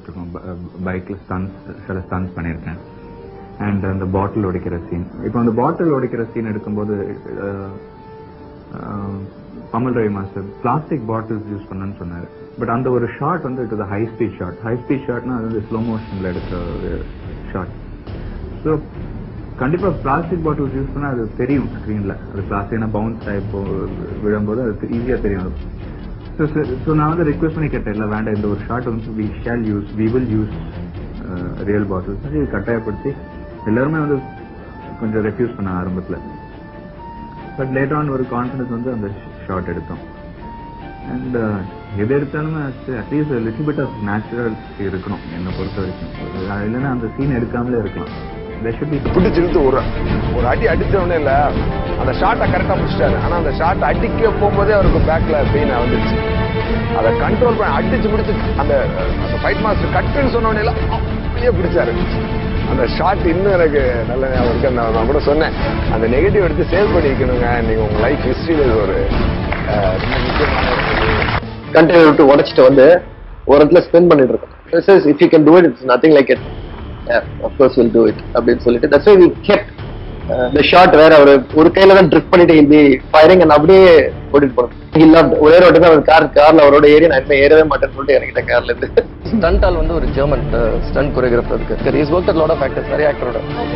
போயிட்டு இருக்கோம் பைக்ல ஸ்டன்ஸ் சில ஸ்டன்ஸ் பண்ணியிருக்கேன் அண்ட் அந்த பாட்டில் உடைக்கிற சீன் இப்போ அந்த பாட்டில் உடைக்கிற சீன் எடுக்கும்போது அஹ், அஹ், பமல் Ravi master plastic bottles use பண்ணேன்னு சொன்னாரு பட் அந்த ஒரு ஷாட் வந்து it high speed shot high speed ஷாட்னா அது வந்து ஸ்லோ மோஷன்ல எடுக்கிற ஒரு ஷாட் ஸோ கண்டிப்பா பிளாஸ்டிக் பாட்டில்ஸ் யூஸ் பண்ணா அது தெரியும் ஸ்க்ரீன்ல அது பிளாஸ்டிக்னா பவுன்ஸ் டைப் விழும்போது அது ஈஸியா தெரியும் அது ஸோ ஸோ நான் வந்து ரிக்வெஸ்ட் பண்ணி கேட்டேன் இல்லை வேண்டாம் இந்த ஒரு ஷார்ட் வந்து we shall use we will use real bottles இது கட்டாயப்படுத்தி எல்லாருமே வந்து கொஞ்சம் ரெஃப்யூஸ் பண்ண ஆரம்பத்தில் பட் லேட் ஆன் ஒரு கான்ஃபிடன்ஸ் வந்து அந்த ஷார்ட் எடுத்தோம் அண்ட் எது எடுத்தாலுமே at least little bit of natural இருக்கணும் என்னை பொறுத்த வரைக்கும் அது இல்லைன்னா அந்த சீன் எடுக்காமலே இருக்கலாம் there should be பிடிச்சி இழுத்து ஒரு ஒரு அடி அடிச்ச உடனே இல்ல அந்த ஷாட்டை கரெக்டா முடிச்சிட்டாரு ஆனா அந்த ஷாட் அடிக்க போகும்போதே அவருக்கு பேக்ல பெயின் வந்துருச்சு அதை கண்ட்ரோல் பண்ணி அடிச்சு பிடிச்சு அந்த அந்த ஃபைட் மாஸ்டர் கட்டுன்னு சொன்ன உடனே எல்லாம் அப்படியே பிடிச்சாரு அந்த ஷாட் இன்னும் எனக்கு நல்ல ஞாபகம் இருக்கு அந்த நான் கூட சொன்னேன் அந்த நெகட்டிவ் எடுத்து சேவ் பண்ணி வைக்கணுங்க நீங்க உங்க லைஃப் ஹிஸ்டரியில இது ஒரு அஹ், ரொம்ப முக்கியமான ஒரு கண்டெய்னர் விட்டு உடைச்சிட்டு வந்து ஒரு இடத்துல ஸ்பெண்ட் பண்ணிட்டு இருக்கோம் if you can do it it's nothing like it of course will do it அப்படின்னு சொல்லிட்டு தட்ஸ் வை வி கெப்ட் இந்த ஷாட் வேற அவர் ஒரு கையில தான் ட்ரிப் பண்ணிட்டு ஹிந்தி ஃபயரிங் அண்ட் அப்படியே ஓடிட்டு போனோம் ஹி லவ் ஒரே ரோட்டு தான் அவர் கார் கார்ல அவரோட ஏறி நான் இனிமே ஏறவே மாட்டேன்னு சொல்லிட்டு இறங்கிட்டேன் கார்ல இருந்து ஸ்டண்ட் ஆல் வந்து ஒரு ஜெர்மன் ஸ்டண்ட் கொரியோகிராஃபர் இருக்கு is work lot of actors நிறைய ஆக்டரோட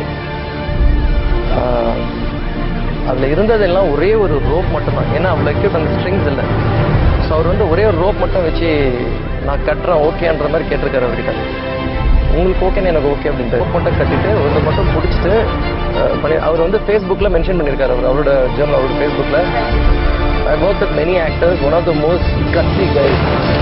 அதுல இருந்ததெல்லாம் ஒரே ஒரு ரோப் மட்டும் தான் ஏன்னா அவ்வளோ எக்யூப் அந்த ஸ்ட்ரிங்ஸ் இல்லை ஸோ அவர் வந்து ஒரே ஒரு ரோப் மட்டும் வச்சு நான் கட்டுறேன் ஓகேன்ற மாதிரி கேட்டிருக்காரு அவர்கிட்ட உங்களுக்கு ஓகேன்னு எனக்கு ஓகே அப்படின்ட்டு ரோப் மட்டும் கட்டிட்டு ஒரு மட்டும் பிடிச்சிட்டு அஹ், பண்ணி அவர் வந்து ஃபேஸ்புக்கில் மென்ஷன் பண்ணியிருக்காரு அவர் அவரோட ஜேர்னல் அவரோட ஃபேஸ்புக்கில் I work with many actors one of the most gutsy guys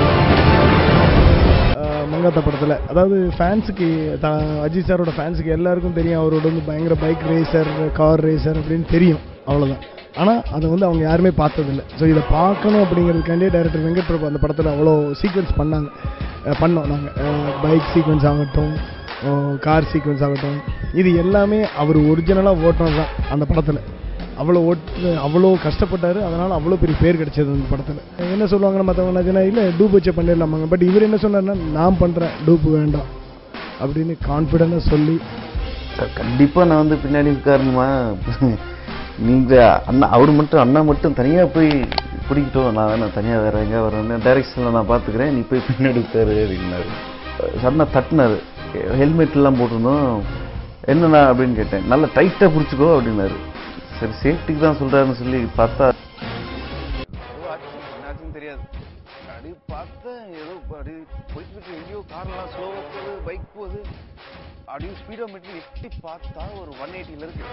ஆஹ் மங்காத்தா படத்தில் அதாவது ஃபேன்ஸுக்கு த அஜித் சாரோட ஃபேன்ஸுக்கு எல்லாருக்கும் தெரியும் அவரோட வந்து பயங்கர பைக் ரேசர் கார் ரேசர் அப்படின்னு தெரியும் அவ்வளோதான் ஆனால் அதை வந்து அவங்க யாருமே பார்த்ததில்ல ஸோ இதை பார்க்கணும் அப்படிங்கிறதுக்காண்டியே டைரக்டர் வெங்கட் பிரபு அந்த படத்தில் அவ்வளோ சீக்வன்ஸ் பண்ணாங்க அஹ் பண்ணோம் நாங்கள் பைக் சீக்வன்ஸ் ஆகட்டும் கார் சீக்வன்ஸ் ஆகட்டும் இது எல்லாமே அவர் ஒரிஜினலாக ஓட்டினது தான் அந்த படத்தில் அவ்வளோ ஓட்டு அவ்வளோ கஷ்டப்பட்டாரு அதனால அவ்வளோ பெரிய பேர் கிடைச்சது அந்த படத்தில் என்ன சொல்லுவாங்கன்னா மற்றவங்க என்ன இல்லை டூப் வச்சே பண்ணிடலாமாங்க பட் இவர் என்ன சொன்னார்னா நான் பண்ணுறேன் டூப் வேண்டாம் அப்படின்னு கான்ஃபிடென்ட்டாக சொல்லி கண்டிப்பா நான் வந்து பின்னாடி உட்காரணுமா நீங்க அண்ணா அவர் மட்டும் அண்ணா மட்டும் தனியா போய் பிடிக்கிட்டோம் நான் வேணா தனியா வேற எங்க வரேன் டைரக்ஷன்ல நான் பாத்துக்கிறேன் நீ போய் பின்னாடி உட்காரு அப்படின்னாரு சடனா தட்டினாரு ஹெல்மெட் எல்லாம் போட்டிருந்தோம் என்னண்ணா அப்படின்னு கேட்டேன் நல்லா டைட்டா பிடிச்சிக்கோ அப்படின்னாரு சரி சேஃப்டிக்கு தான் சொல்றாருன்னு சொல்லி பார்த்தா என்னாச்சுன்னு தெரியாது அப்படி பார்த்தேன் ஏதோ அப்படி போயிட்டு இருக்கு எங்கேயோ கார்லாம் ஸ்லோவாக போகுது பைக் போகுது அப்படியே ஸ்பீடோ மீட்டர் எட்டி பார்த்தா ஒரு ஒன் எயிட்டியில் இருக்கு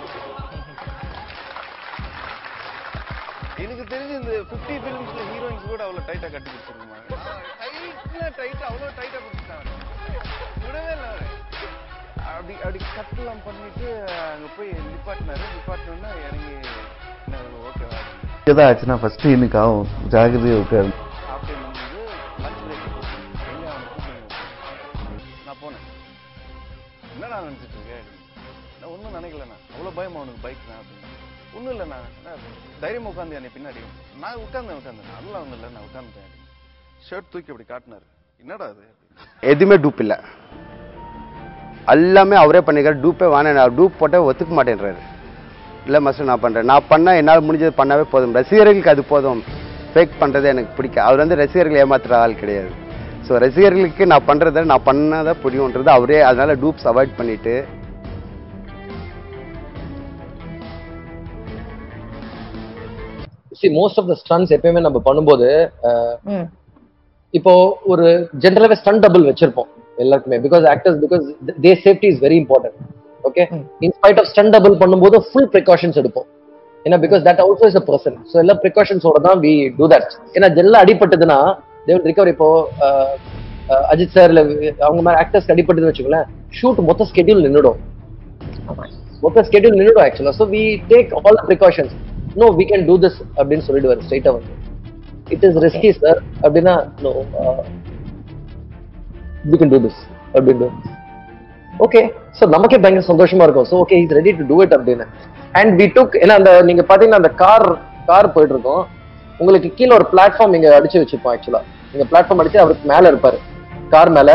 எனக்கு தெரிஞ்சு இந்த ஃபிஃப்டி ஃபிலிம்ஸ்ல ஹீரோயின்ஸ் கூட அவ்வளோ டைட்டாக கட்டி பிடிச்சிருக்குமா டைட்னா டைட்டாக அவ்வளோ டைட்டாக பிடிச்சிட்டாங்க விடவே இல்லை அவரு. அப்படி அப்படி கட்டெல்லாம் பண்ணிட்டு அங்கே போய் நிப்பாட்டினாரு நிப்பாட்டினோன்னா இறங்கி ஓகேவா எதாவது ஆச்சுன்னா ஃபர்ஸ்ட் எனக்கு ஆகும் ஜாகிரதையா உட்காரு அப்படியே வந்து லஞ்ச் பிரேக் எங்க அவனை கூப்பிட்டு நான் போனேன் என்னடா நினைச்சிட்டு இருக்க நான் ஒன்றும் நினைக்கலண்ணா அவ்வளோ பயமா அவனுக்கு பைக் தான் அப்படின்னு ஒன்றும் இல்லைண்ணா நான் தைரியமா உட்காந்து என்னை பின்னாடி நான் உட்காந்தேன் உட்காந்தேன் அதெல்லாம் ஒன்றும் இல்லை நான் உட்காந்துட்டேன் ஷர்ட் தூக்கி அப்படி காட்டினாரு என்னடா அது எதுவுமே டூப் இல்லை எல்லாமே அவரே பண்ணிக்கிறார் டூப்பே வேணாம் நான் டூப் போட்டே ஒத்துக்க மாட்டேன்றாரு இல்லை மாஸ்டர் நான் பண்ணுறேன் நான் பண்ணால் என்னால் முடிஞ்சது பண்ணாவே போதும் ரசிகர்களுக்கு அது போதும் ஃபேக் பண்ணுறது எனக்கு பிடிக்கும் அவர் வந்து ரசிகர்களை ஏமாத்துற ஆள் கிடையாது ஸோ ரசிகர்களுக்கு நான் பண்ணுறத நான் பண்ணாதான் புரியும்ன்றது அவரே அதனால டூப்ஸ் அவாய்ட் பண்ணிட்டு சி மோஸ்ட் ஆஃப் த ஸ்டன்ஸ் எப்பயுமே நம்ம பண்ணும்போது அஹ், இப்போ ஒரு ஜென்ரலாவே ஸ்டன் டபுள் வச்சிருப்போம் எல்லாருக்குமே because actors because they safety is very important okay in spite of stunt double பண்ணும்போது ஃபுல் ப்ரிகாஷன்ஸ் எடுப்போம் ஏன்னா because that also is a person so எல்லா ப்ரிகாஷன்ஸோட தான் வி டூ தட் ஏன்னா ஜெல்லாம் அடிபட்டதுன்னா தே வில் ரிகவர் இப்போ அஹ், அஹ், அஜித் சார் இல்ல அவங்க மாதிரி ஆக்டர்ஸ் அடிபட்டதுன்னு வச்சுக்கோங்களேன் ஷூட் மொத்த ஸ்கெடியூல் நின்றுடும் மொத்த ஸ்கெடியூல் நின்றுடும் ஆக்சுவலா so we take all the precautions no we can do this அப்படின்னு சொல்லிடுவார் ஸ்ட்ரைட்டா வந்து இட் இஸ் ரிஸ்கி சார் அப்படின்னா no we can do this அப்படின்னு ஓகே ஸோ நமக்கே பயங்கர சந்தோஷமா இருக்கும் so okay is ready to do it அப்படின்னு அண்ட் வி டுக் ஏன்னா அந்த நீங்க பாத்தீங்கன்னா அந்த கார் கார் போயிட்டு இருக்கோம் உங்களுக்கு கீழே ஒரு பிளாட்ஃபார்ம் இங்க அடிச்சு வச்சிருப்போம் ஆக்சுவலா நீங்க பிளாட்ஃபார்ம் அடிச்சு அவருக்கு மேல இருப்பாரு கார் மேல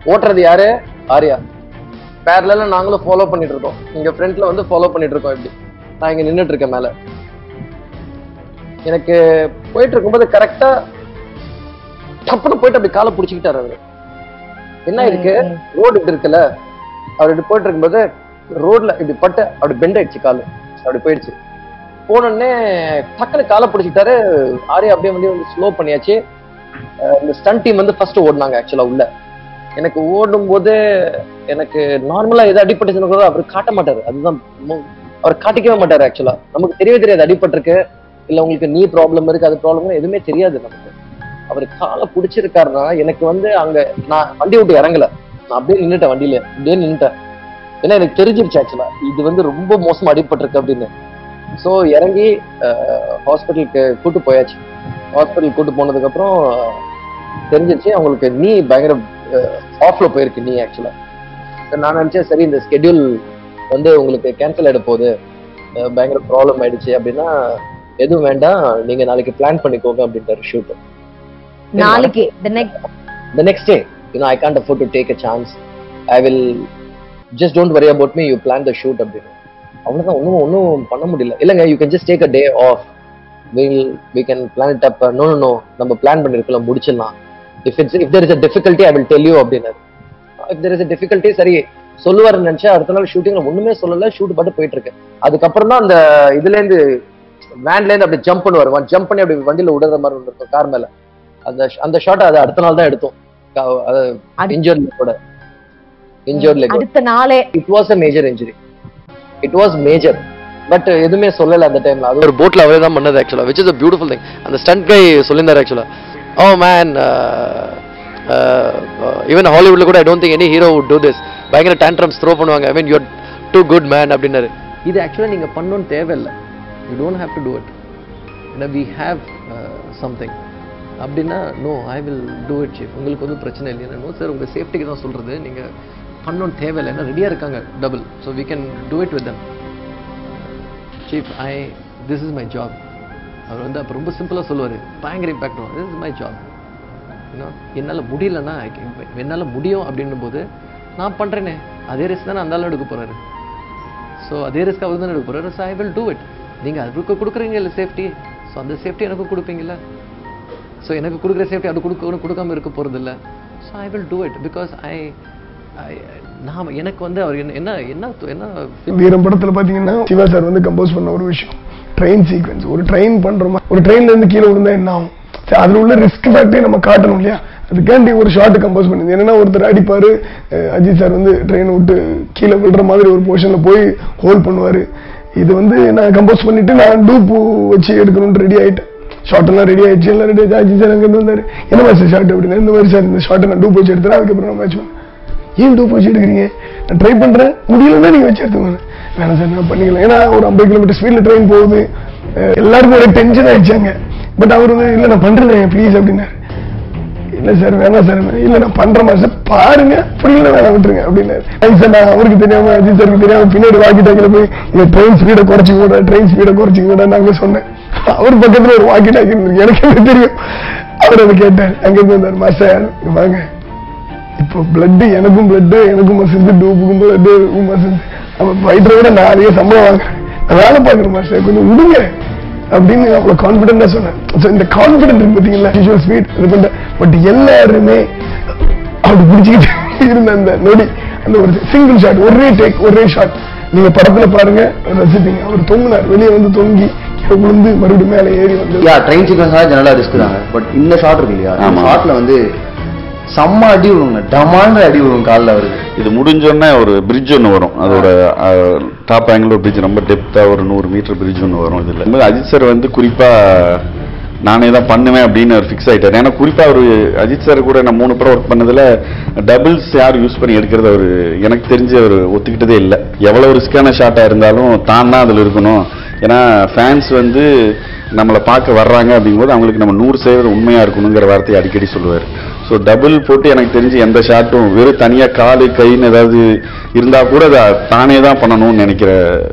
ஓட்டுறது யாரு ஆர்யா பேரல நாங்களும் ஃபாலோ பண்ணிட்டு இருக்கோம் இங்க ஃப்ரண்ட்ல வந்து ஃபாலோ பண்ணிட்டு இருக்கோம் இப்படி நான் இங்க நின்னுட்டு இருக்கேன் மேல எனக்கு போயிட்டு இருக்கும்போது கரெக்டா டப்புன்னு போயிட்டு அப்படி காலை பிடிச்சிக்கிட்டாரு அவரு என்ன இருக்கு ரோடு இப்படி இருக்குல்ல அவர் இப்படி போயிட்டு இருக்கும்போது ரோட்ல இப்படி பட்டு அப்படி பெண்ட் ஆயிடுச்சு காலு அப்படி போயிடுச்சு போனோடனே டக்குனு காலை பிடிச்சிக்கிட்டாரு ஆரியா அப்படியே வந்து வந்து ஸ்லோ பண்ணியாச்சு அஹ் இந்த ஸ்டன் டீம் வந்து ஃபர்ஸ்ட் ஓடினாங்க ஆக்சுவலா உள்ள எனக்கு ஓடும் போது எனக்கு நார்மலா எது அடிபட்டுச்சுன்னு கூட அவர் காட்ட மாட்டாரு அதுதான் மு- அவர் காட்டிக்கவே மாட்டாரு ஆக்சுவலா நமக்கு தெரியவே தெரியாது அடிபட்டிருக்கு இல்ல உங்களுக்கு நீ ப்ராப்ளம் இருக்கு அது ப்ராப்ளம் எதுவுமே தெரியாது நமக்கு அவர் காலை பிடிச்சிருக்காருன்னா எனக்கு வந்து அங்க நான் வண்டி விட்டு இறங்கல நான் அப்படியே நின்னுட்டேன் வண்டியில அப்படியே நின்னுட்டேன் ஏன்னா எனக்கு தெரிஞ்சிருச்சு ஆக்சுவலா இது வந்து ரொம்ப மோசமா அடிபட்டிருக்கு அப்படின்னு ஸோ இறங்கி ஹாஸ்பிட்டலுக்கு கூட்டு போயாச்சு ஹாஸ்பிட்டல் கூட்டு போனதுக்கு அப்புறம் தெரிஞ்சிருச்சு அவங்களுக்கு நீ பயங்கர ஆஃப்ல போயிருக்கு நீ ஆக்சுவலா நான் நினைச்சேன் சரி இந்த ஸ்கெடியூல் வந்து உங்களுக்கு கேன்சல் ஆயிட போகுது அஹ் பயங்கர ப்ராப்ளம் ஆயிடுச்சு அப்படின்னா எதுவும் வேண்டாம் நீங்க நாளைக்கு பிளான் பண்ணிக்கோங்க அப்படின்ட்டாரு ஷூட் நாளைக்கு the next the next day you know i can't afford to take a chance i will just don't worry about me you plan the shoot அப்படின்னு அவ்வளவுதான் ஒன்றும் ஒன்றும் பண்ண முடியல இல்லைங்க you can just take a day off will we can plan it up no no நம்ம plan பண்ணிருக்கலாம் முடிச்சிடலாம் if it's if there is a difficulty I will tell you அப்படின்னாரு if there is a difficulty சரி சொல்லுவாருன்னு நினைச்சா அடுத்த நாள் ஷூட்டிங்ல ஒண்ணுமே சொல்லல ஷூட் பாட்டு போயிட்டு இருக்கு அதுக்கப்புறம் தான் அந்த இதுல இருந்து வேன்ல இருந்து அப்படி ஜம்ப் பண்ணுவார் ஜம்ப் பண்ணி அப்படி வண்டியில விடுற மாதிரி ஒன்று இருக்கும் கார் மேல அந்த அந்த ஷாட் அது அடுத்த நாள் தான் எடுத்தோம் க- அது இன்ஜோர்ட் லெக்கோட இன்ஜோர்ட் லெக் அடுத்த நாளே it was a major injury it was major but எதுவுமே சொல்லல அந்த டைம்ல அது ஒரு போட்ல அவரே தான் பண்ணது ஆக்சுவலா which is a beautiful thing அந்த ஸ்டண்ட் கை சொல்லியிருந்தாரு ஆக்சுவலா ஓ மேன் ஈவன் ஹாலிவுட்ல கூட I don't think any hero would do this பயங்கர டேண்ட்ரம்ஸ் த்ரோ பண்ணுவாங்க I mean you're too good man அப்படின்னாரு இது ஆக்சுவலா நீங்க பண்ணணும்னு தேவையில்லை you don't have to do it ஏன்னா வி ஹேவ் சம்திங் அப்படின்னா no I will do it chief உங்களுக்கு வந்து பிரச்சனை இல்லையா நோ சார் உங்கள் சேஃப்டிக்கு தான் சொல்கிறது நீங்கள் பண்ணணும்னு தேவையில்லை ஏன்னா ரெடியாக இருக்காங்க double so we can do it with them chief I this is my job அவர் வந்து அப்போ ரொம்ப சிம்பிளாக சொல்லுவார் பயங்கர இம்பாக்ட் வரும் திஸ் இஸ் மை ஜாப் ஏன்னா என்னால் முடியலன்னா என்னால் முடியும் அப்படின்னும் போது நான் பண்ணுறேனே அதே ரிஸ்க் தானே அந்த ஆள் எடுக்க போகிறாரு ஸோ அதே ரிஸ்க் அவர் தான் எடுக்க போகிறாரு so I will do it நீங்கள் அதுக்கு கொடுக்குறீங்க இல்லை சேஃப்டி ஸோ அந்த சேஃப்டி எனக்கு கொடுப்பீங்கல்ல ஸோ எனக்கு கொடுக்குற சேஃப்டி அது கொடுக்க கொடுக்காம இருக்க போகிறது இல்லை so I will do it because I நான் எனக்கு வந்து அவர் என்ன என்ன என்ன என்ன வீரம் படத்துல பாத்தீங்கன்னா சிவா சார் வந்து கம்போஸ் பண்ண ஒரு விஷயம் ட்ரெயின் சீக்வன்ஸ் ஒரு ட்ரெயின் பண்றோமா ஒரு ட்ரெயின்ல இருந்து கீழே விழுந்தா என்ன ஆகும் சரி, அதுல உள்ள ரிஸ்க் ஃபேக்டரி நம்ம காட்டணும் இல்லையா அதுக்காண்டி ஒரு ஷார்ட் கம்போஸ் பண்ணி என்னன்னா ஒருத்தர் அடிப்பாரு அஹ் அஜித் சார் வந்து ட்ரெயின் விட்டு கீழே விழுற மாதிரி ஒரு போர்ஷன்ல போய் ஹோல்ட் பண்ணுவாரு இது வந்து நான் கம்போஸ் பண்ணிட்டு நான் டூப் வச்சு எடுக்கணும்னு ரெடி ஆயிட்டேன் ஷார்ட் எல்லாம் ரெடி ஆயிடுச்சு எல்லாம் ரெடி ஆயிடுச்சு அஜித் சார் அங்கிருந்து வந்தாரு என்ன மாதிரி ஷார்ட் அப்படின்னா இந்த மாதிரி சார் இந்த ஷார்ட்டை நான் டூப் வச்சு எடுத்துறேன் அதுக்கப்புறம் நான் மேட்ச் பண்ணேன் ஏன் டூப் வச்சு எடுக்கிறீங்க நான் ட்ரை பண்றேன் முடியலன்னா நீங்க வச்சு எடுத்துக்கோங்க வேணாம் சார் நான் பண்ணிக்கலாம் ஏன்னா ஒரு ஐம்பது கிலோமீட்டர் ஸ்பீட்ல ட்ரெயின் போகுது அஹ் எல்லாருக்கும் ஒரு டென்ஷன் ஆயிடுச்சாங்க பட் அவர் வந்து இல்ல நான் பண்றேன் ப்ளீஸ் அப்படின்னாரு இல்ல சார் வேணாம் சார் இல்ல நான் பண்ற மாதிரி சார் பாருங்க புரியல வேணாம் விட்டுருங்க அப்படின்னாரு "ஐய் சார் நான் அவருக்கு தெரியாம அஜித் சாருக்கு தெரியாம பின்னாடி வாக்கி டாக்கில போய் இந்த ட்ரெயின் ஸ்பீடை குறைச்சி கூட ட்ரெயின் ஸ்பீடை குறைச்சி கூட நாங்க சொன்னேன் அவர் பக்கத்துல ஒரு வாக்கி டாக்கி இருந்திருக்கு எனக்கு என்ன தெரியும் அவர் அதை கேட்டார் அங்க இருந்து வந்தார் மாஸ்டர் இங்க வாங்க இப்போ பிளட் எனக்கும் பிளட் எனக்கும் மசில்ஸ் டூப்புக்கும் பிளட் மசில்ஸ் அவன் ஃபைட்டரை விட நான் அதிக சம்பளம் வாங்குறேன் நான் வேலை பார்க்குறேன் மாஸ்டர் கொஞ்சம் விடுங்க அப்படின்னு அவ்வளவு கான்பிடண்டா சொன்னேன் So, இந்த கான்பிடன்ட் இருக்கு பாத்தீங்களா விஷுவல் ஸ்பீட் இது பண்ண பட் எல்லாருமே அப்படி பிடிச்சிக்கிட்டு இருந்த அந்த நொடி அந்த ஒரு சிங்கிள் ஷாட் ஒரே டேக் ஒரே ஷாட் நீங்க படத்துல பாருங்க ரசிப்பீங்க அவர் தொங்குனார் வெளியே வந்து தொங்கி கீழே விழுந்து மறுபடியும் மேலே ஏறி வந்து யா ட்ரெயின் சீக்வன்ஸ் ஜெனரலா ரிஸ்க் தாங்க பட் இந்த ஷாட் இருக்கு இல்லையா ஆமா. ஷாட்ல வந்து செம்ம அடி விழுங்க டமான்னு அடி விழுவும் காலில் அவருக்கு இது முடிஞ்சோடனே ஒரு பிரிட்ஜ் ஒன்று வரும் அதோட டாப் ஆங்கிள் ஒரு பிரிட்ஜ் ரொம்ப டெப்த்தாக ஒரு நூறு மீட்டர் பிரிட்ஜ் ஒன்று வரும் இதில் அஜித் சார் வந்து குறிப்பாக நானே தான் பண்ணுவேன் அப்படின்னு அவர் ஃபிக்ஸ் ஆயிட்டார் ஏன்னா குறிப்பாக அவர் அஜித் சார் கூட நான் மூணு படம் ஒர்க் பண்ணதில் டபுள்ஸ் யார் யூஸ் பண்ணி எடுக்கிறது அவர் எனக்கு தெரிஞ்சு அவர் ஒத்துக்கிட்டதே இல்லை எவ்வளோ ரிஸ்கான ஷாட்டாக இருந்தாலும் தான் தான் அதில் இருக்கணும் ஏன்னா ஃபேன்ஸ் வந்து நம்மளை பார்க்க வர்றாங்க அப்படிங்கும்போது அவங்களுக்கு நம்ம நூறு சதவீதம் உண்மையாக இருக்கணுங்கிற வார்த்தையை அடிக்கடி சொல்லுவார் ஸோ டபுள் போட்டு எனக்கு தெரிஞ்சு எந்த ஷாட்டும் வெறும் தனியாக காலு கைன்னு ஏதாவது இருந்தால் கூட அதை தானே தான் பண்ணணும்னு நினைக்கிற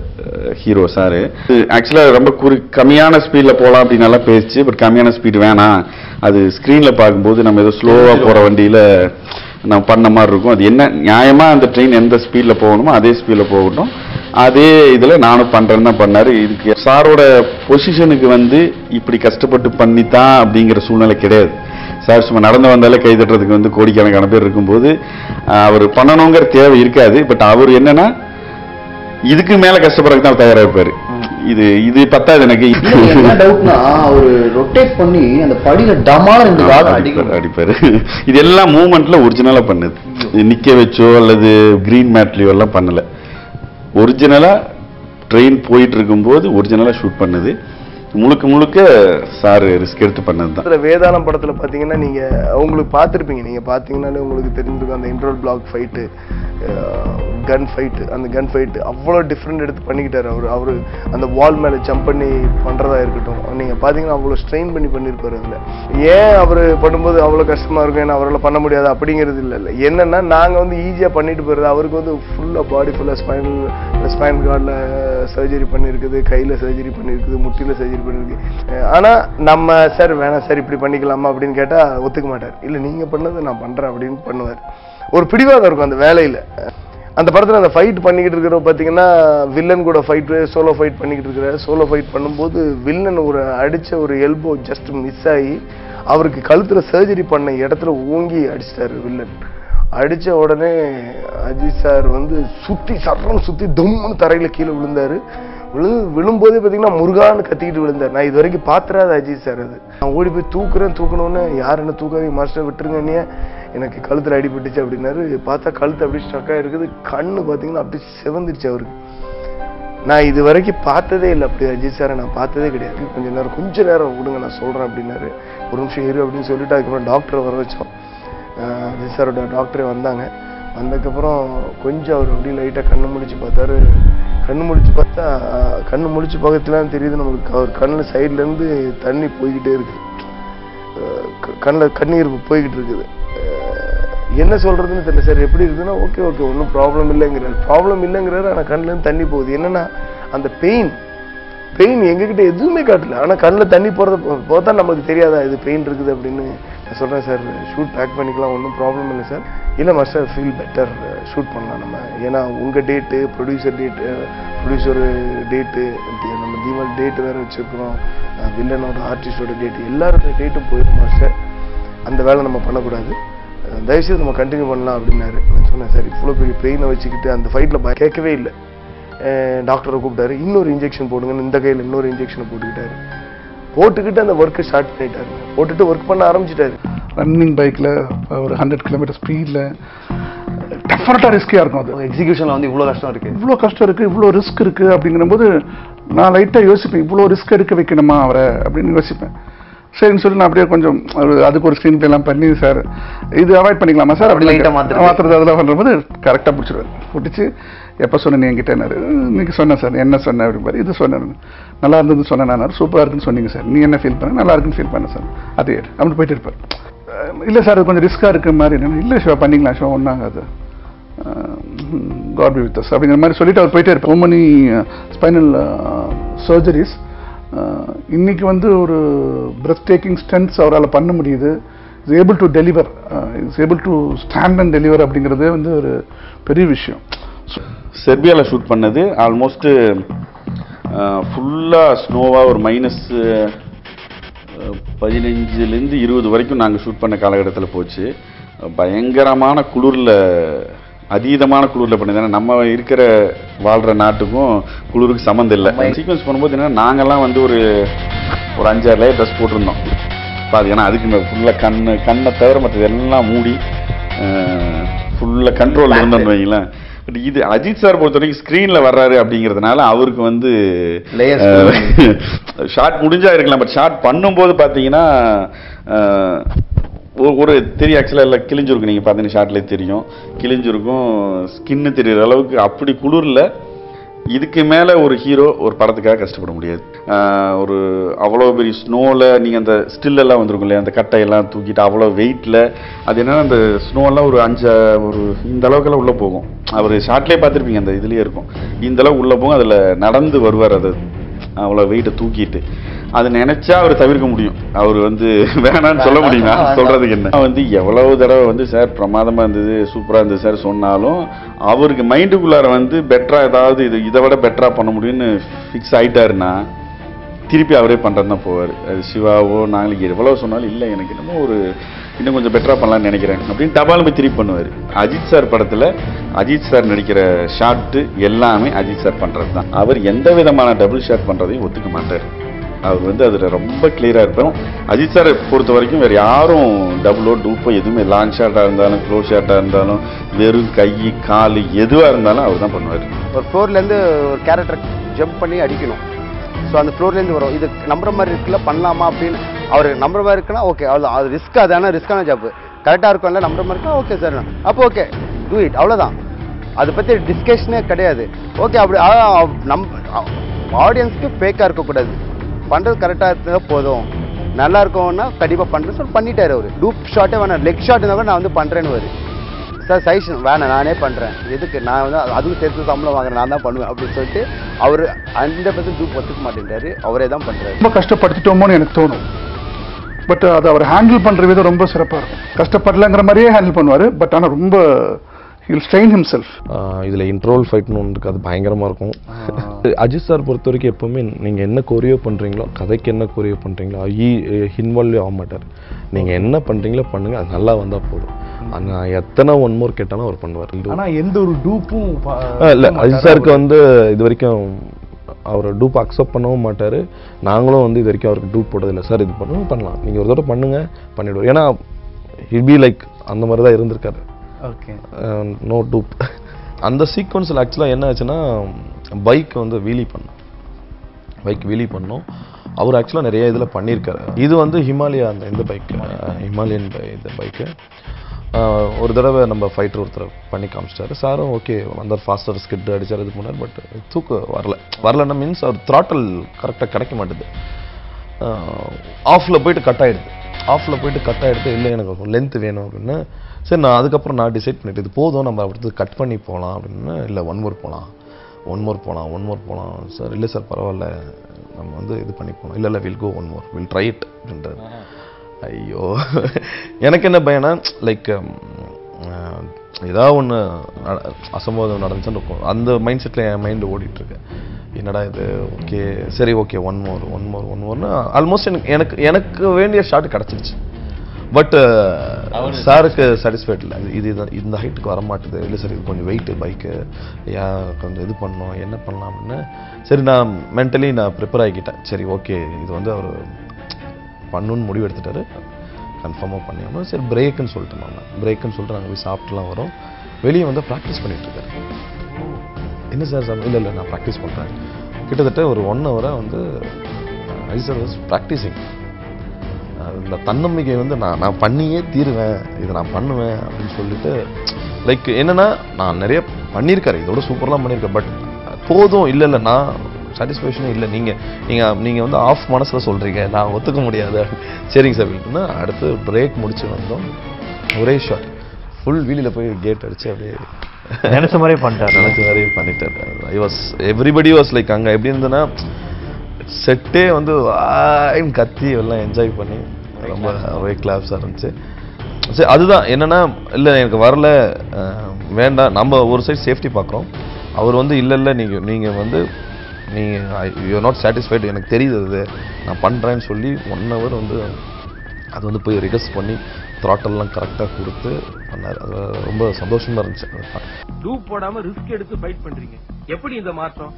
ஹீரோ சார் ஆக்சுவலாக ரொம்ப குறி கம்மியான ஸ்பீடில் போகலாம் அப்படின்னு நல்லா பேசிச்சு பட் கம்மியான ஸ்பீடு வேணாம் அது ஸ்க்ரீனில் பார்க்கும்போது நம்ம ஏதோ ஸ்லோவாக போகிற வண்டியில் நம்ம பண்ண மாதிரி இருக்கும் அது என்ன நியாயமா அந்த ட்ரெயின் எந்த ஸ்பீட்ல போகணுமோ அதே ஸ்பீட்ல போகட்டும் அதே இதுல நானும் பண்றேன்னு தான் பண்ணாரு இதுக்கு சாரோட பொசிஷனுக்கு வந்து இப்படி கஷ்டப்பட்டு பண்ணித்தான் அப்படிங்கிற சூழ்நிலை கிடையாது சார் சும்மா நடந்து வந்தாலே கை தட்டுறதுக்கு வந்து கோடிக்கணக்கான பேர் இருக்கும்போது ஆஹ், அவர் பண்ணணுங்கிற தேவை இருக்காது பட் அவர் என்னன்னா இதுக்கு மேல கஷ்டப்படுறதுக்கு தான் தயாரா இருப்பாரு இது இது பத்தாது எனக்கு என்ன டவுட்னா அவரு ரொட்டேட் பண்ணி அந்த படியில டமால ரெண்டு காலம் அடிக்கும் அடிப்பாரு அடிப்பாரு இது எல்லாம் மூமெண்ட்ல ஒரிஜினலா பண்ணுது இது நிக்க வச்சோ அல்லது கிரீன் மேட்லயோ எல்லாம் பண்ணல ஒரிஜினலா ட்ரெயின் போயிட்டு இருக்கும்போது ஒரிஜினலா ஷூட் பண்ணுது முழுக்க முழுக்க சார் ரிஸ்க் எடுத்து பண்ணது தான் அதுல வேதாளம் படத்துல பாத்தீங்கன்னா நீங்க உங்களுக்கு பார்த்திருப்பீங்க நீங்க பாத்தீங்கன்னாலே உங்களுக்கு தெரிஞ்சிருக்கும் அந்த interval block fight gun fight அந்த கன் ஃபைட் அவ்வளோ டிஃப்ரெண்ட் எடுத்து பண்ணிக்கிட்டாரு அவர் அவரு அந்த வால் மேல ஜம்ப் பண்ணி பண்றதா இருக்கட்டும் நீங்க பாத்தீங்கன்னா அவ்வளோ ஸ்ட்ரெயின் பண்ணி பண்ணியிருப்பாரு அதுல ஏன் அவர் பண்ணும்போது அவ்வளோ கஷ்டமா இருக்கும் ஏன்னா அவரால் பண்ண முடியாது அப்படிங்கிறது இல்லை இல்லை என்னன்னா நாங்க வந்து ஈஸியா பண்ணிட்டு போறது அவருக்கு வந்து ஃபுல்லா பாடி ஃபுல்லா ஸ்பைனல் ஸ்பைன் கார்டில் சர்ஜரி பண்ணியிருக்குது கையில சர்ஜரி பண்ணியிருக்குது முட்டியில சர்ஜரி பண்ணிருக்கு அஹ் ஆனா நம்ம சார் வேணாம் சார் இப்படி பண்ணிக்கலாமா அப்படின்னு கேட்டா ஒத்துக்க மாட்டார் இல்ல நீங்க பண்ணது நான் பண்றேன் அப்படின்னு பண்ணுவார் ஒரு பிடிவாதம் இருக்கும் அந்த வேலையில அந்த படத்துல அந்த ஃபைட் பண்ணிக்கிட்டு இருக்கிற பாத்தீங்கன்னா வில்லன் கூட ஃபைட் சோலோ ஃபைட் பண்ணிக்கிட்டு இருக்கிறாரு சோலோ ஃபைட் பண்ணும்போது வில்லன் ஒரு அடிச்ச ஒரு எல்போ ஜஸ்ட் மிஸ் ஆகி அவருக்கு கழுத்துல சர்ஜரி பண்ண இடத்துல ஊங்கி அடிச்சிட்டாரு வில்லன் அடிச்ச உடனே அஜித் சார் வந்து சுத்தி சர்றம் சுத்தி தும்முன்னு தரையில கீழே விழுந்தாரு விழு விழும்போதே பார்த்தீங்கன்னா முருகான்னு கத்திக்கிட்டு விழுந்தார் நான் இது வரைக்கும் பாத்துறாத அஜித் சார் அது நான் ஓடி போய் தூக்குறேன் தூக்கணும்னு யார் என்ன தூக்காதீங்க மாஸ்டர் விட்டுருங்க எனக்கு கழுத்துல அடிபட்டுச்சு அப்படின்னாரு பார்த்தா கழுத்து அப்படியே ஸ்டக்காக இருக்குது கண்ணு பார்த்தீங்கன்னா அப்படியே செவந்துருச்சு அவருக்கு நான் இது வரைக்கும் பார்த்ததே இல்லை அப்படி அஜித் சாரை நான் பார்த்ததே கிடையாது கொஞ்ச நேரம் கொஞ்ச நேரம் விடுங்க நான் சொல்றேன் அப்படின்னாரு ஒரு நிமிஷம் இரு அப்படின்னு சொல்லிட்டு அதுக்கப்புறம் டாக்டரை வர வச்சோம் அஹ் அஜித் சாரோட டாக்டரே வந்தாங்க வந்ததுக்கப்புறம் கொஞ்சம் அவர் அப்படியே லைட்டாக கண்ணு முடிச்சு பார்த்தாரு கண்ணு முடிச்சு பார்த்தா அஹ், கண்ணு முடிச்சு பக்கத்துலாம் தெரியுது நமக்கு அவர் கண்ணில் சைட்லேருந்து தண்ணி போய்கிட்டே இருக்கு அஹ், க- கண்ணுல கண்ணீர் போய்கிட்டு இருக்குது அஹ், என்ன சொல்றதுன்னு தெரியல சார் எப்படி இருக்குன்னா ஓகே ஓகே ஒன்றும் ப்ராப்ளம் இல்லைங்கிறாரு ப்ராப்ளம் இல்லைங்கிறாரு ஆனால் கண்ணுலேருந்து தண்ணி போகுது என்னன்னா அந்த பெயின் பெயின் எங்ககிட்ட எதுவுமே காட்டல ஆனா கண்ணுல தண்ணி போறத பார்த்தா நமக்கு தெரியாதா இது பெயின் இருக்குது அப்படின்னு நான் சொல்றேன் சார் ஷூட் பேக் பண்ணிக்கலாம் ஒன்றும் ப்ராப்ளம் இல்லை சார் இல்லை மாஸ்டர் ஃபீல் பெட்டர் ஷூட் பண்ணலாம் நம்ம ஏன்னா உங்க date producer date producer date நம்ம தீபாவளி டேட்டு வேற வச்சிருக்கிறோம் வில்லனோட ஆர்டிஸ்டோட டேட்டு எல்லாரோட டேட்டும் போயிடும் மாஸ்டர் அந்த வேலை நம்ம பண்ணக்கூடாது அஹ் தயவுசெய்து நம்ம கண்டினியூ பண்ணலாம் அப்படின்னாரு நான் சொன்னேன் சார் இவ்வளோ பெரிய பெயினை வச்சுக்கிட்டு அந்த ஃபைட்டில் கேட்கவே இல்லை டாக்டரை கூப்பிட்டாரு இன்னொரு இன்ஜெக்ஷன் போடுங்கன்னு இந்த கையில் இன்னொரு இன்ஜெக்ஷனை போட்டுக்கிட்டாரு போட்டுக்கிட்டு அந்த ஒர்க்கை ஸ்டார்ட் பண்ணிட்டாரு போட்டுட்டு ஒர்க் பண்ண ஆரம்பிச்சிட்டாரு ரன்னிங் பைக்கில் ஒரு ஹண்ட்ரட் கிலோமீட்டர் ஸ்பீடில் டெஃபனட்டாக ரிஸ்கியாக இருக்கும் அது எக்ஸிகியூஷன்ல வந்து இவ்வளவு கஷ்டம் இருக்கு இவ்வளோ கஷ்டம் இருக்குது இவ்வளோ ரிஸ்க் இருக்குது அப்படிங்கிறபோது நான் லைட்டாக யோசிப்பேன் இவ்வளோ ரிஸ்க் எடுக்க வைக்கணுமா அவரை அப்படின்னு யோசிப்பேன் சரின்னு சொல்லி நான் அப்படியே கொஞ்சம் ஒரு- அதுக்கு ஒரு ஸ்க்ரீன் எல்லாம் பண்ணி சார் இது அவாய்ட் பண்ணிக்கலாமா சார் அப்படி light ஆ மாத்துறது. மாற்றுறது அதெல்லாம் பண்ணும்போது கரெக்டாக பிடிச்சிருவாரு பிடிச்சி எப்போ சொன்னேன் என்கிட்ட இன்னைக்கு சொன்னேன் சார் என்ன சொன்னேன் அப்படிம்பாரு இது சொன்னேன் நல்லா இருந்தது சொன்னேன் நான் சூப்பராக இருக்குன்னு சொன்னீங்க சார் நீ என்ன ஃபீல் பண்ண நல்லா இருக்குன்னு ஃபீல் பண்ண சார் அதே அப்படி போயிட்டு இருப்பார் இல்லை சார் அது கொஞ்சம் ரிஸ்க்காக இருக்கிற மாதிரி என்ன இல்லை ஷோ பண்ணிக்கலாம் ஷோ ஒன்றாகாது காட் பி வித் அப்படிங்கிற மாதிரி சொல்லிட்டு அவர் போயிட்டே இருப்பார் மணி ஸ்பைனல் சர்ஜரிஸ் இன்னைக்கு வந்து ஒரு பிரஸ்ட் டேக்கிங் ஸ்டென்ட்ஸ் அவரால் பண்ண முடியுது is able to deliver is able to stand and deliver அப்படிங்கிறதே வந்து ஒரு பெரிய விஷயம் செர்பியாவில் ஷூட் பண்ணது ஆல்மோஸ்ட் ஃபுல்லாக ஸ்னோவாக ஒரு மைனஸ் பதினஞ்சுலேருந்து இருபது வரைக்கும் நாங்கள் ஷூட் பண்ண காலகட்டத்தில் போச்சு பயங்கரமான குளிரில் அதீதமான குளிரில் பண்ணது ஏன்னா நம்ம இருக்கிற வாழ்கிற நாட்டுக்கும் குளிருக்கு சம்மந்தம் இல்லை சீக்வன்ஸ் பண்ணும்போது என்னன்னா நாங்கெல்லாம் வந்து ஒரு ஒரு அஞ்சாறு லேயர் ட்ரெஸ் போட்டிருந்தோம் பாது ஏன்னா அதுக்கு ஃபுல்லாக கண்ணு கண்ணை தவிர மற்றது எல்லாம் மூடி ஃபுல்லாக கண்ட்ரோல் இருந்தோம்னு வைங்களேன் பட் இது அஜித் சார் பொறுத்த வரைக்கும் ஸ்க்ரீனில் வர்றாரு அப்படிங்கிறதுனால அவருக்கு வந்து Layers ஷார்ட் முடிஞ்சா இருக்கலாம் பட் ஷார்ட் பண்ணும்போது பார்த்தீங்கன்னா அஹ், ஒரு- ஒரு தெரியும் ஆக்சுவலாக எல்லாம் கிழிஞ்சிருக்கும் நீங்கள் பார்த்தீங்கன்னா ஷார்ட்லேயே தெரியும் கிழிஞ்சிருக்கும் ஸ்கின்னு தெரியுற அளவுக்கு அப்படி குளிரில் இதுக்கு மேலே ஒரு ஹீரோ ஒரு படத்துக்காக கஷ்டப்பட முடியாது ஆஹ் ஒரு அவ்வளோ பெரிய ஸ்னோவில் நீங்கள் அந்த ஸ்டில்லெல்லாம் வந்திருக்கும் இல்லையா அந்த கட்டையெல்லாம் தூக்கிட்டு அவ்வளோ வெயிட்டில் அது என்னன்னா அந்த ஸ்னோவெல்லாம் ஒரு அஞ்சு ஒரு இந்த அளவுக்கெல்லாம் உள்ளே போகும் அவர் ஷார்ட்லேயே பார்த்துருப்பீங்க அந்த இதுலேயே இருக்கும் இந்த அளவுக்கு உள்ளே போகும் அதில் நடந்து வருவார் அது அவ்வளோ வெயிட்டை தூக்கிட்டு அதை நினைச்சா அவர் தவிர்க்க முடியும் அவர் வந்து வேணாம்னு சொல்ல முடியுமா சொல்றதுக்கு என்ன நான் வந்து எவ்வளவு தடவை வந்து சார் பிரமாதமா இருந்தது சூப்பரா இருந்தது சார் சொன்னாலும் அவருக்கு மைண்டுக்குள்ளார வந்து பெட்டரா ஏதாவது இது இதை விட பெட்டரா பண்ண முடியும்னு ஃபிக்ஸ் ஆயிட்டாருன்னா திருப்பி அவரே பண்ணுறது தான் போவார் அது சிவாவோ நாளைக்கு எவ்வளோ சொன்னாலும் இல்லை எனக்கு என்னமோ ஒரு இன்னும் கொஞ்சம் பெட்டராக பண்ணலாம்னு நினைக்கிறேன் அப்படின்னு டபால் போய் திருப்பி பண்ணுவார் அஜித் சார் படத்தில் அஜித் சார் நடிக்கிற ஷாட்டு எல்லாமே அஜித் சார் பண்ணுறது தான் அவர் எந்த விதமான டபுள் ஷாட் பண்ணுறதையும் ஒத்துக்க மாட்டார் அவர் வந்து அதில் ரொம்ப கிளியராக இருப்போம் அஜித் சாரை பொறுத்த வரைக்கும் வேறு யாரும் டபுளோ டூப்போ எதுவுமே லாங் ஷாட்டாக இருந்தாலும் க்ளோஸ் ஷாட்டாக இருந்தாலும் வெறும் கை கால் எதுவாக இருந்தாலும் அவர் தான் பண்ணுவார் ஒரு ஃப்ளோர்லேருந்து ஒரு கேரக்டர் ஜம்ப் பண்ணி அடிக்கணும் ஸோ அந்த ஃப்ளோர்லேருந்து வரும் இது நம்புற மாதிரி இருக்குல்ல பண்ணலாமா அப்படின்னு அவர் நம்புற மாதிரி இருக்குன்னா ஓகே அவ்வளோ அது ரிஸ்க் அது ஆனால் ரிஸ்க்கான ஜாப் கரெக்டாக இருக்கும்ல நம்புற மாதிரி இருக்கா ஓகே சார் அப்போ ஓகே டூ இட் அவ்வளோதான் அதை பற்றி டிஸ்கஷனே கிடையாது ஓகே அப்படி அதான் நம் ஆடியன்ஸ்க்கு ஃபேக்காக இருக்கக்கூடாது பண்ணுறது கரெக்டாக இருந்தால் போதும் நல்லா இருக்கும்னா கண்டிப்பாக பண்ணுறேன் சொல்லி பண்ணிட்டாரு அவர் டூப் ஷாட்டே வேணாம் லெக் ஷாட் இருந்தால் கூட நான் வந்து பண்ணுறேன்னு வரு சார் சைஷன் வேணாம் நானே பண்ணுறேன் எதுக்கு நான் வந்து அதுவும் சேர்த்து சம்பளம் வாங்குறேன் நான் தான் பண்ணுவேன் அப்படின்னு சொல்லிட்டு அவர் அந்த பர்சன்ட் டூப் ஒத்துக்க மாட்டேன்றாரு அவரே தான் பண்ணுறாரு ரொம்ப கஷ்டப்படுத்திட்டோமோன்னு எனக்கு தோணும் பட் அது அவர் ஹேண்டில் பண்ற விதம் ரொம்ப சிறப்பா இருக்கும் கஷ்டப்படலங்கிற மாதிரியே ஹேண்டில் பண்ணுவாரு பட் ஆனா ரொம்ப ஹில் ஸ்ட்ரெயின் ஹிம்செல்ஃப் இதில் இன்ட்ரோல் ஃபைட்னு ஒன்று இருக்குது அது பயங்கரமாக இருக்கும் அஜித் சார் பொறுத்த வரைக்கும் எப்போவுமே நீங்கள் என்ன கொரியோ பண்ணுறீங்களோ கதைக்கு என்ன கொரியோ பண்ணுறீங்களோ ஈ இன்வால்வ் ஆக மாட்டார் நீங்கள் என்ன பண்ணுறீங்களோ பண்ணுங்கள் அது நல்லா வந்தால் போதும் ஆனால் எத்தனை ஒன் மோர் கேட்டாலும் அவர் பண்ணுவார் ஆனா எந்த ஒரு டூப்பும் இல்லை அஜித் சாருக்கு வந்து இது வரைக்கும் அவர் டூப் அக்செப்ட் பண்ணவும் மாட்டார் நாங்களும் வந்து இது வரைக்கும் அவருக்கு டூப் போட்டதில்லை சார் இது பண்ணுவோம் பண்ணலாம் நீங்கள் ஒரு தடவை பண்ணுங்க பண்ணிவிடுவோம் ஏன்னா இட் பி லைக் அந்த மாதிரி தான் இருந்திருக்காரு ஓகே நோ டூப் அந்த சீக்வன்ஸில் ஆக்சுவலாக என்ன ஆச்சுன்னா பைக் வந்து வீலி பண்ணோம் பைக் வீலி பண்ணோம் அவர் ஆக்சுவலாக நிறைய இதில் பண்ணியிருக்காரு இது வந்து ஹிமாலயா அந்த இந்த பைக் ஹிமாலயன் இந்த பைக்கு ஒரு தடவை நம்ம ஃபைட்டர் ஒருத்தர் பண்ணி காமிச்சிட்டாரு சாரும் ஓகே வந்தார் ஃபாஸ்டர் ஸ்கிட் அடிச்சார் இது பண்ணார் பட் தூக்கு வரல வரலன்னா மீன்ஸ் அவர் த்ராட்டல் கரெக்டாக கிடைக்க மாட்டுது ஆஃபில் போயிட்டு கட் ஆகிடுது ஆஃபில் போயிட்டு கட் ஆகிடுது இல்லை எனக்கு லென்த் வேணும் அப்படின்னு சரி நான் அதுக்கப்புறம் நான் டிசைட் பண்ணிட்டு இது போதும் நம்ம அடுத்து கட் பண்ணி போகலாம் அப்படின்னு இல்லை ஒன் மோர் போகலாம் ஒன் மோர் போகலாம் ஒன் மோர் போகலாம் சார் இல்லை சார் பரவாயில்ல நம்ம வந்து இது பண்ணி போகலாம் இல்லை இல்லை will go one more will try it அப்படின்றாரு ஐயோ எனக்கு என்ன பயனா லைக் ஏதாவது ஒன்று அசம்போதம் நடந்துச்சுன்னு இருக்கும் அந்த மைண்ட் செட்டில் என் மைண்டு ஓடிட்டுருக்கு என்னடா இது ஓகே சரி okay one more one more one மோர்னு ஆல்மோஸ்ட் எனக்கு எனக்கு எனக்கு வேண்டிய ஷாட் கிடச்சிருச்சு பட் சாருக்கு சாட்டிஸ்ஃபைட் இல்லை இது இது இந்த ஹைட்டுக்கு வர மாட்டுது இல்லை சரி இது கொஞ்சம் வெயிட்டு பைக்கு ஏன் கொஞ்சம் இது பண்ணோம் என்ன பண்ணலாம் அப்படின்னு சரி நான் மென்டலி நான் ப்ரிப்பேர் ஆகிக்கிட்டேன் சரி ஓகே இது வந்து அவர் பண்ணணும்னு முடிவு எடுத்துட்டாரு கன்ஃபார்மாக பண்ணியாமல் சரி பிரேக்குன்னு சொல்லிட்டு நான் பிரேக்குன்னு சொல்லிட்டு நாங்கள் போய் சாப்பிட்டுலாம் வரோம் வெளியே வந்து ப்ராக்டிஸ் பண்ணிகிட்ருக்காரு என்ன சார் சார் இல்லை இல்லை நான் ப்ராக்டிஸ் பண்ணுறேன் கிட்டத்தட்ட ஒரு ஒன் ஹவராக வந்து ஐ சார் வாஸ் ப்ராக்டிஸிங் இந்த தன்னம்பிக்கை வந்து நான் நான் பண்ணியே தீருவேன் இதை நான் பண்ணுவேன் அப்படின்னு சொல்லிட்டு லைக் என்னென்னா நான் நிறைய பண்ணியிருக்காரு இதோட சூப்பர்லாம் பண்ணியிருக்கேன் பட் போதும் இல்லை இல்லை நான் சாட்டிஸ்ஃபேக்ஷனே இல்லை நீங்கள் நீங்கள் நீங்கள் வந்து ஆஃப் மனசில் சொல்கிறீங்க நான் ஒத்துக்க முடியாது சரிங்க சார் அப்படின்னா அடுத்து பிரேக் முடிச்சு வந்தோம் ஒரே ஷாட் ஃபுல் வீலில் போய் கேட் அடிச்சு அப்படியே நினைச்ச மாதிரியே பண்ணிட்டார் நினைச்ச மாதிரியே பண்ணிட்டார் I was everybody was like அங்கே எப்படி இருந்ததுன்னா செட்டே வந்து வாயின்னு கத்தி எல்லாம் என்ஜாய் பண்ணி ரொம்ப ஒரே கிளாப்ஸாக இருந்துச்சு சரி அதுதான் என்னென்னா இல்லை எனக்கு வரல வேண்டாம் நம்ம ஒரு சைட் சேஃப்டி பார்க்குறோம் அவர் வந்து இல்லை இல்லை நீங்கள் நீங்கள் வந்து நீங்கள் யூ நாட் சாட்டிஸ்ஃபைடு எனக்கு தெரியுது அது நான் பண்ணுறேன்னு சொல்லி ஒன் ஹவர் வந்து அது வந்து போய் ரிகர்ஸ் பண்ணி த்ராட்டல்லாம் கரெக்டாக கொடுத்து பண்ணார் அது ரொம்ப சந்தோஷமாக இருந்துச்சு டூப் போடாம ரிஸ்க் எடுத்து ஃபைட் பண்றீங்க எப்படி இந்த மாற்றம்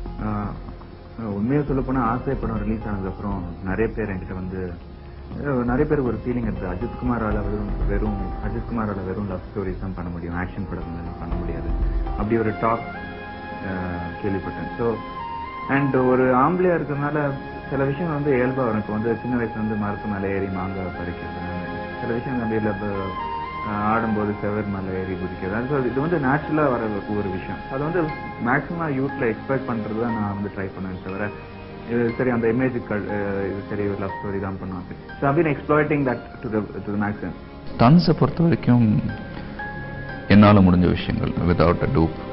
உண்மையா சொல்ல போனா ஆசை படம் ரிலீஸ் ஆனதுக்கு அப்புறம் நிறைய பேர் என்கிட்ட வந்து நிறைய பேருக்கு ஒரு ஃபீலிங் இருக்கு அஜித் குமாரால வெறும் வெறும் அஜித் குமாரால வெறும் லவ் ஸ்டோரிஸ் தான் பண்ண முடியும் ஆக்ஷன் படம் பண்ண முடியாது அப்படி ஒரு டாக் கேள்விப்பட்டேன் ஸோ அண்ட் ஒரு ஆம்பளையா இருக்கிறதுனால சில விஷயங்கள் வந்து இயல்பா வரும் இப்போ வந்து சின்ன வயசுல வந்து மரத்து மேலே ஏறி மாங்காய் பறிக்கிறது சில விஷயங்கள் அப்படியே ஆடும்போது செவர் மேலே ஏறி குதிக்கிறது ஸோ இது வந்து நேச்சுரலாக வர ஒரு விஷயம் அது வந்து மேக்ஸிமம் யூத்தில் எக்ஸ்பெக்ட் பண்ணுறது தான் நான் வந்து ட்ரை பண்ணுவேன் தவிர இது சரி அந்த இமேஜ் இது சரி ஒரு லவ் ஸ்டோரி தான் பண்ணுவாங்க ஸோ அப்படின்னு exploiting that to to maximum டன்ஸை பொறுத்த வரைக்கும் என்னால் முடிஞ்ச விஷயங்கள் வித்தவுட் அ டூப்